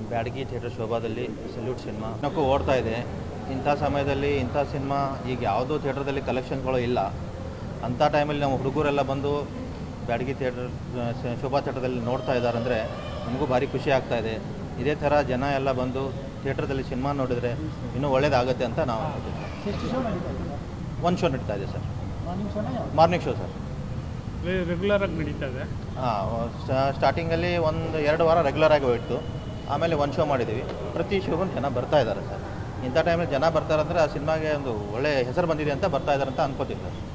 Byadgi theatre ಶೋಭಾದಲ್ಲಿ salute cinema ಇನ್ನಕ್ಕೂ ಓಡ್ತಾ ಇದೆ ಇಂಥ ಸಮಯದಲ್ಲಿ ಇಂಥ ಸಿನಿಮಾ ಈಗ ಯಾವುದೋ ಥಿಯೇಟ್ರದಲ್ಲಿ ಕಲೆಕ್ಷನ್ಗಳು ಇಲ್ಲ ಅಂಥ ಟೈಮಲ್ಲಿ ನಮ್ಮ ಹುಡುಗರೆಲ್ಲ ಬಂದು ಬ್ಯಾಡಗಿ ಥಿಯೇಟರ್ ಸ- ಶೋಭಾ ಥಿಯೇಟ್ರದಲ್ಲಿ ನೋಡ್ತಾ ಇದ್ದಾರೆ ಅಂದರೆ ನಮಗೂ ಭಾರಿ ಖುಷಿ ಆಗ್ತಾ ಇದೆ ಇದೇ ಥರ ಜನ ಎಲ್ಲ ಬಂದು ಥಿಯೇಟ್ರದಲ್ಲಿ ಸಿನಿಮಾ ನೋಡಿದರೆ ಇನ್ನೂ ಒಳ್ಳೇದಾಗುತ್ತೆ ಅಂತ ನಾವು ಎಷ್ಟು ಶೋ ನಡೀತಾ ಇದೆ ಒಂದು ಶೋ ನಡೀತಾ ಇದೆ ಸರ್ ಮಾರ್ನಿಂಗ್ ಶೋನ ಯಾವ ಮಾರ್ನಿಂಗ್ ಶೋ ಸರ್ ರೆಗ್ಯುಲರ್ ಆಗಿ ನಡೀತಾ ಇದೆ ಹಾಂ ಸ್ಟಾರ್ಟಿಂಗಲ್ಲಿ ಒಂದು ಎರಡು ವಾರ ರೆಗ್ಯುಲರ್ ಆಗಿ ಹೋಯಿತು ಆಮೇಲೆ ಒಂದು ಶೋ ಮಾಡಿದ್ದೀವಿ ಪ್ರತಿ ಶೋಗೂ ಜನ ಬರ್ತಾ ಇದ್ದಾರೆ ಸರ್ ಇಂಥ ಟೈಮಲ್ಲಿ ಜನ ಬರ್ತಾರೆ ಅಂದರೆ ಆ ಸಿನಿಮಾಗೆ ಒಂದು ಒಳ್ಳೆ ಹೆಸರು ಬಂದಿದೆ ಅಂತ ಬರ್ತಾ ಇದ್ದಾರೆ ಅಂತ ಅನ್ಕೋತೀವಿ ಸರ್